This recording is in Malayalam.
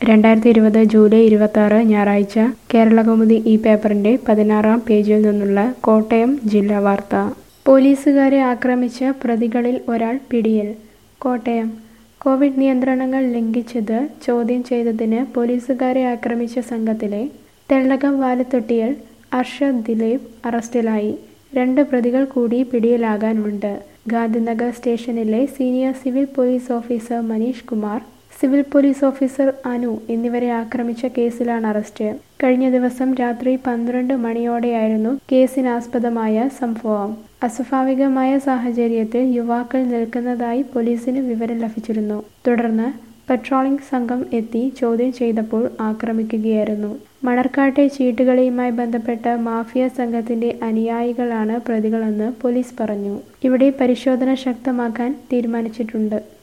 രണ്ടായിരത്തി ഇരുപത് ജൂലൈ ഇരുപത്തി ഞായറാഴ്ച കേരളകൗമുദി ഈ പേപ്പറിന്റെ പതിനാറാം പേജിൽ നിന്നുള്ള കോട്ടയം ജില്ലാ വാർത്ത പോലീസുകാരെ ആക്രമിച്ച പ്രതികളിൽ ഒരാൾ പിടിയിൽ കോട്ടയം കോവിഡ് നിയന്ത്രണങ്ങൾ ലംഘിച്ചത് ചോദ്യം ചെയ്തതിന് പോലീസുകാരെ ആക്രമിച്ച സംഘത്തിലെ തെള്ളകം വാലത്തൊട്ടിയിൽ അർഷദ് ദിലീപ് അറസ്റ്റിലായി രണ്ട് പ്രതികൾ കൂടി പിടിയിലാകാനുണ്ട് ഗാന്ധിനഗർ സ്റ്റേഷനിലെ senior civil police officer Manish Kumar civil police officer Anu എന്നിവരെ ആക്രമിച്ച കേസിലാണ് അറസ്റ്റ് കഴിഞ്ഞ ദിവസം രാത്രി പന്ത്രണ്ട് മണിയോടെയായിരുന്നു കേസിനാസ്പദമായ സംഭവം അസ്വാഭാവികമായ സാഹചര്യത്തിൽ യുവാക്കൾ നിൽക്കുന്നതായി പോലീസിന് വിവരം ലഭിച്ചിരുന്നു തുടർന്ന് പട്രോളിംഗ് സംഘം എത്തി ചോദ്യം ചെയ്തപ്പോൾ ആക്രമിക്കുകയായിരുന്നു മണർക്കാട്ടെ ചീട്ടുകളിയുമായി ബന്ധപ്പെട്ട മാഫിയ സംഘത്തിന്റെ അനുയായികളാണ് പ്രതികളെന്ന് പോലീസ് പറഞ്ഞു ഇവിടെ പരിശോധന ശക്തമാക്കാൻ തീരുമാനിച്ചിട്ടുണ്ട്